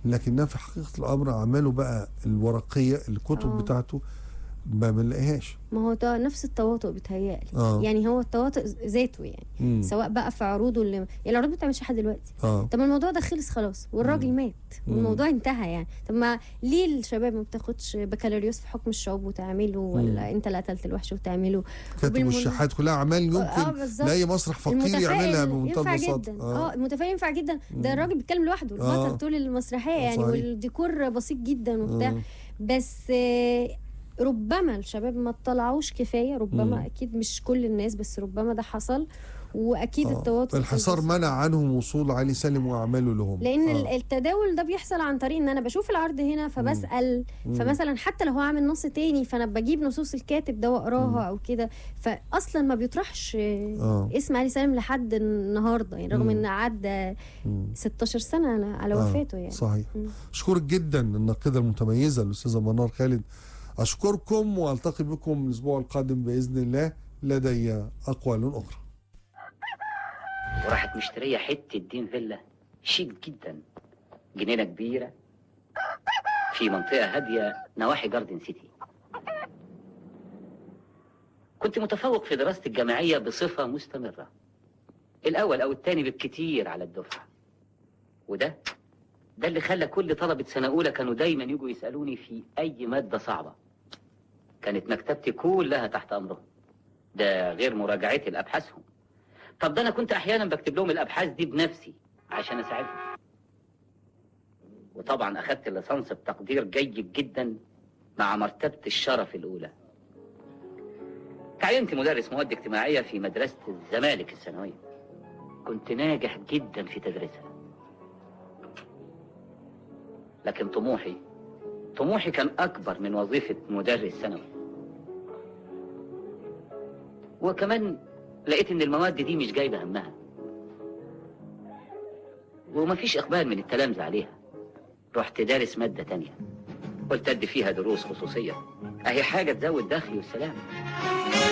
لكنها في حقيقه الامر اعماله بقى الورقيه الكتب آه. بتاعته ما بنلاقيهاش ما هو ده نفس التواطؤ بيتهيألي آه. يعني هو التواطؤ ذاته يعني مم. سواء بقى في عروضه اللي يعني العروض ما بتعملش لحد دلوقتي اه طب ما الموضوع ده خلص خلاص والراجل مات والموضوع انتهى يعني طب ما ليه الشباب ما بتاخدش بكالوريوس في حكم الشعوب وتعمله ولا انت اللي قتلت الوحش وتعمله كاتب وبالمن- والشحات كلها اعمال اه يمكن بالظبط لاي مسرح فقير يعملها المتفائل بمنتهى ينفع البساطه جدا اه المتفائل ينفع جدا ده الراجل بيتكلم لوحده آه. البطل طول المسرحيه يعني صحيح. والديكور بسيط جدا وبتاع آه. بس آه، ربما الشباب ما اطلعوش كفايه ربما مم. اكيد مش كل الناس بس ربما ده حصل واكيد آه. التواطؤ الحصار كان منع عنهم وصول علي سالم واعماله لهم لان آه. آه. التداول ده بيحصل عن طريق ان انا بشوف العرض هنا فبسال فمثلا حتى لو هو عامل نص تاني فانا بجيب نصوص الكاتب ده واقراها او كده فاصلا ما بيطرحش آه. اسم علي سالم لحد النهارده يعني رغم مم. ان عدى 16 سنه على, على آه. وفاته يعني صحيح مم. اشكرك جدا الناقده المتميزه الاستاذه منار خالد اشكركم والتقي بكم الاسبوع القادم باذن الله لدي اقوال اخرى وراحت مشترية حتة دين فيلا شيك جدا جنينة كبيرة في منطقة هادية نواحي جاردن سيتي كنت متفوق في دراستي الجامعية بصفة مستمرة الأول أو الثاني بالكتير على الدفعة وده ده اللي خلى كل طلبة سنة أولى كانوا دايما يجوا يسألوني في أي مادة صعبة كانت مكتبتي كلها تحت أمرهم ده غير مراجعتي لأبحاثهم طب ده انا كنت احيانا بكتب لهم الابحاث دي بنفسي عشان اساعدهم وطبعا اخدت الليسانس بتقدير جيد جدا مع مرتبة الشرف الاولى تعينت مدرس مواد اجتماعية في مدرسة الزمالك الثانوية كنت ناجح جدا في تدريسها لكن طموحي طموحي كان اكبر من وظيفة مدرس ثانوي وكمان لقيت ان المواد دي مش جايبه همها ومفيش اقبال من التلامذه عليها رحت دارس ماده تانية قلت ادي فيها دروس خصوصيه اهي حاجه تزود دخلي والسلام